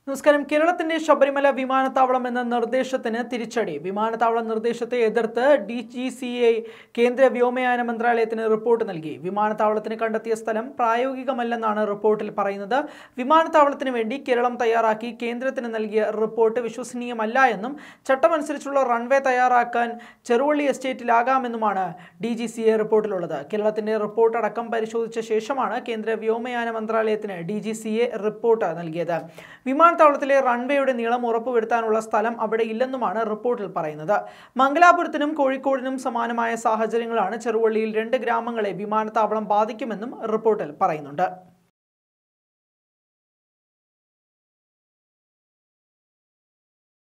നമസ്കാരം കേരളത്തിന്റെ ശബരിമല വിമാനത്താവളം എന്ന നിർദ്ദേശത്തിന് തിരിച്ചടി വിമാനത്താവള നിർദ്ദേശത്തെ എതിർത്ത് ഡി ജി സി എ കേന്ദ്ര വ്യോമയാന മന്ത്രാലയത്തിന് റിപ്പോർട്ട് നൽകി വിമാനത്താവളത്തിന് കണ്ടെത്തിയ സ്ഥലം പ്രായോഗികമല്ലെന്നാണ് റിപ്പോർട്ടിൽ പറയുന്നത് വിമാനത്താവളത്തിന് വേണ്ടി കേരളം തയ്യാറാക്കി കേന്ദ്രത്തിന് നൽകിയ റിപ്പോർട്ട് വിശ്വസനീയമല്ല എന്നും ചട്ടമനുസരിച്ചുള്ള റൺവേ തയ്യാറാക്കാൻ ചെറുവള്ളി എസ്റ്റേറ്റിലാകാമെന്നുമാണ് ഡി ജി സി എ റിപ്പോർട്ടിലുള്ളത് കേരളത്തിന്റെ റിപ്പോർട്ട് അടക്കം പരിശോധിച്ച ശേഷമാണ് കേന്ദ്ര വ്യോമയാന മന്ത്രാലയത്തിന് D G C A report നൽകിയത് വിമാനത്താവളത്തിലെ റൺവേയുടെ നീളം ഉറപ്പുവരുത്താനുള്ള സ്ഥലം അവിടെ ഇല്ലെന്നുമാണ് റിപ്പോർട്ടിൽ പറയുന്നത് മംഗലാപുരത്തിനും കോഴിക്കോടിനും സമാനമായ സാഹചര്യങ്ങളാണ് ചെറുവള്ളിയിൽ രണ്ട് ഗ്രാമങ്ങളെ വിമാനത്താവളം ബാധിക്കുമെന്നും റിപ്പോർട്ടിൽ പറയുന്നുണ്ട്